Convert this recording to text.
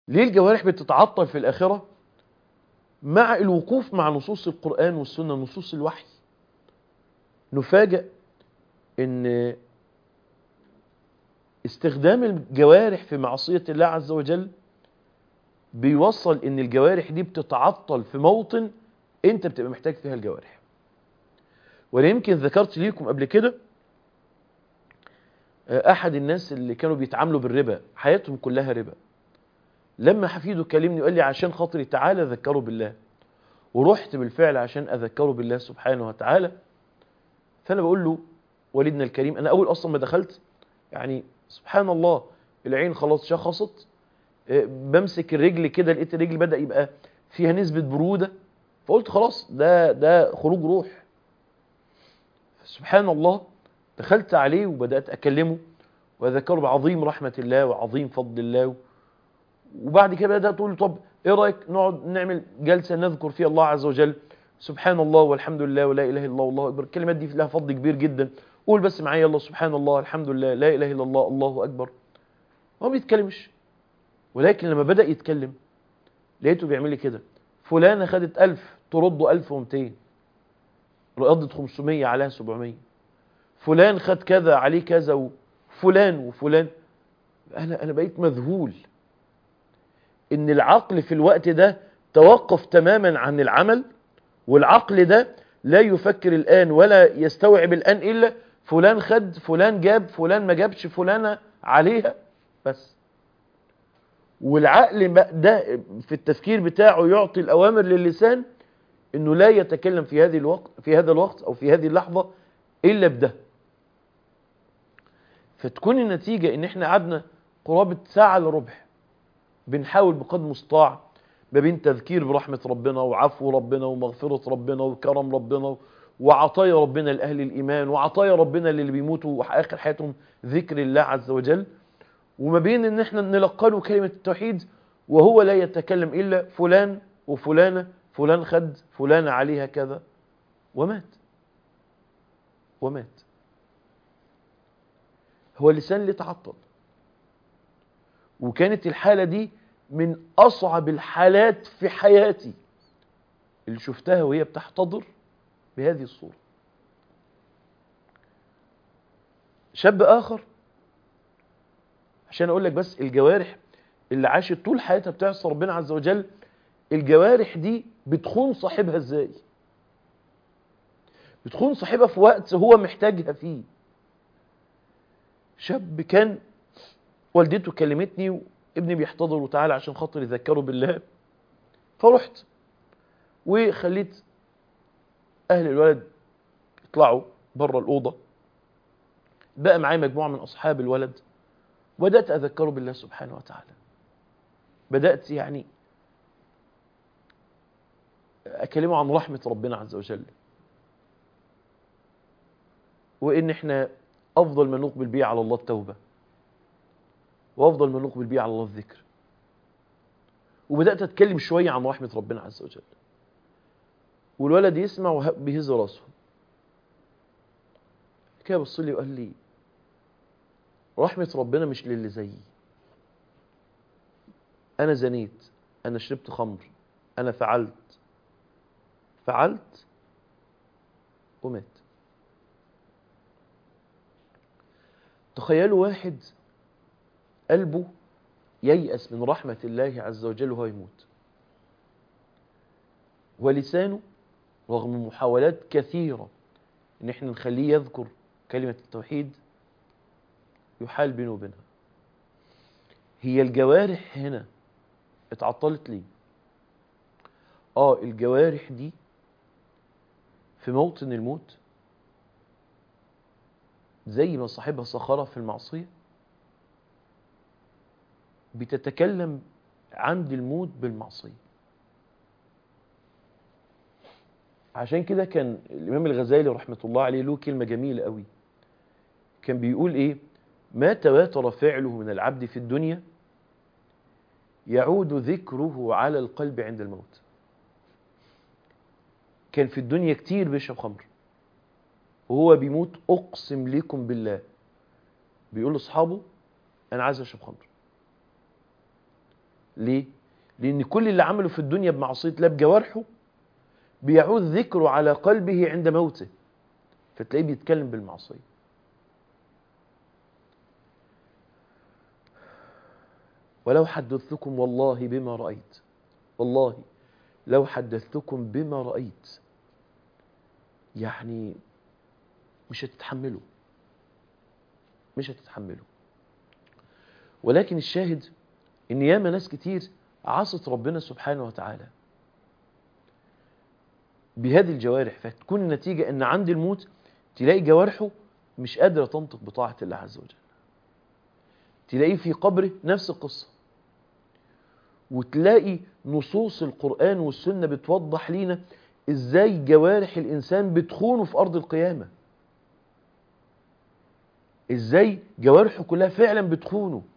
ليه الجوارح بتتعطل في الآخرة مع الوقوف مع نصوص القرآن والسنة نصوص الوحي نفاجأ ان استخدام الجوارح في معصية الله عز وجل بيوصل ان الجوارح دي بتتعطل في موطن انت بتبقى محتاج فيها الجوارح ولا يمكن ذكرت ليكم قبل كده احد الناس اللي كانوا بيتعاملوا بالربا حياتهم كلها ربا لما حفيده كلمني وقال لي عشان خاطري تعالى ذكروا بالله ورحت بالفعل عشان اذكره بالله سبحانه وتعالى فانا بقول له والدنا الكريم انا اول اصلا ما دخلت يعني سبحان الله العين خلاص شخصت بمسك الرجل كده لقيت الرجل بدا يبقى فيها نسبه بروده فقلت خلاص ده ده خروج روح سبحان الله دخلت عليه وبدات اكلمه واذكره بعظيم رحمه الله وعظيم فضل الله وبعد كده بدات اقول له طب ايه رايك نقعد نعمل جلسه نذكر فيها الله عز وجل سبحان الله والحمد لله ولا اله الا الله والله اكبر الكلمات دي لها فضل كبير جدا قول بس معايا يلا سبحان الله الحمد لله لا اله الا الله الله اكبر هو ما بيتكلمش ولكن لما بدا يتكلم لقيته بيعمل لي كده فلانه خدت 1000 ترده 1200 ردت 500 عليها 700 فلان خد كذا عليه كذا وفلان وفلان انا انا بقيت مذهول ان العقل في الوقت ده توقف تماما عن العمل والعقل ده لا يفكر الآن ولا يستوعب الآن إلا فلان خد فلان جاب فلان ما جابش فلانة عليها بس والعقل ده في التفكير بتاعه يعطي الأوامر للسان انه لا يتكلم في هذه الوقت في هذا الوقت او في هذه اللحظة الا بده فتكون النتيجة ان احنا قعدنا قرابة ساعة الا ربع بنحاول بقدر المستطاع ما بين تذكير برحمة ربنا وعفو ربنا ومغفرة ربنا وكرم ربنا وعطايا ربنا لأهل الإيمان وعطايا ربنا للي بيموتوا وآخر حياتهم ذكر الله عز وجل وما بين ان احنا نلقنه كلمة التوحيد وهو لا يتكلم إلا فلان وفلانة فلان خد فلانة عليها كذا ومات ومات هو اللسان اللي تعطل وكانت الحالة دي من أصعب الحالات في حياتي اللي شفتها وهي بتحتضر بهذه الصورة شاب آخر عشان أقول لك بس الجوارح اللي عاشت طول حياتها بتعصى ربنا عز وجل الجوارح دي بتخون صاحبها ازاي بتخون صاحبها في وقت هو محتاجها فيه شاب كان والدته كلمتني ابني بيحتضر وتعالى عشان خاطر يذكره بالله فرحت وخليت اهل الولد يطلعوا بره الاوضه بقى معايا مجموعه من اصحاب الولد وبدات اذكره بالله سبحانه وتعالى بدات يعني اكلمه عن رحمه ربنا عز وجل وان احنا افضل ما نقبل بيه على الله التوبه وافضل ما نقبل بيه على الله الذكر وبدات اتكلم شويه عن رحمه ربنا عز وجل والولد يسمع وبيهز راسه كده بص لي وقال لي رحمه ربنا مش للي زيي انا زنيت انا شربت خمر انا فعلت فعلت ومات تخيلوا واحد قلبه ييأس من رحمة الله عز وجل وهو يموت ولسانه رغم محاولات كثيرة ان احنا نخليه يذكر كلمة التوحيد يحال بينه وبينها هي الجوارح هنا اتعطلت ليه اه الجوارح دي في موطن الموت زي ما صاحبها صخرة في المعصية بتتكلم عند الموت بالمعصية عشان كده كان الإمام الغزالي رحمة الله عليه له كلمة جميلة قوي كان بيقول إيه ما تواتر فعله من العبد في الدنيا يعود ذكره على القلب عند الموت كان في الدنيا كتير بيشرب خمر وهو بيموت اقسم لكم بالله بيقول لاصحابه انا عايز اشرب خمر ليه لان كل اللي عمله في الدنيا بمعصيه الله بجوارحه بيعود ذكره على قلبه عند موته فتلاقيه بيتكلم بالمعصيه ولو حدثتكم والله بما رأيت والله لو حدثتكم بما رأيت يعني مش هتتحملوا مش هتتحملوا ولكن الشاهد ان ياما ناس كتير عصت ربنا سبحانه وتعالى بهذه الجوارح فتكون النتيجة ان عند الموت تلاقي جوارحه مش قادرة تنطق بطاعة الله عز وجل تلاقيه في قبره نفس القصة وتلاقي نصوص القرآن والسنة بتوضح لينا ازاي جوارح الانسان بتخونه في ارض القيامة ازاي جوارحه كلها فعلا بتخونه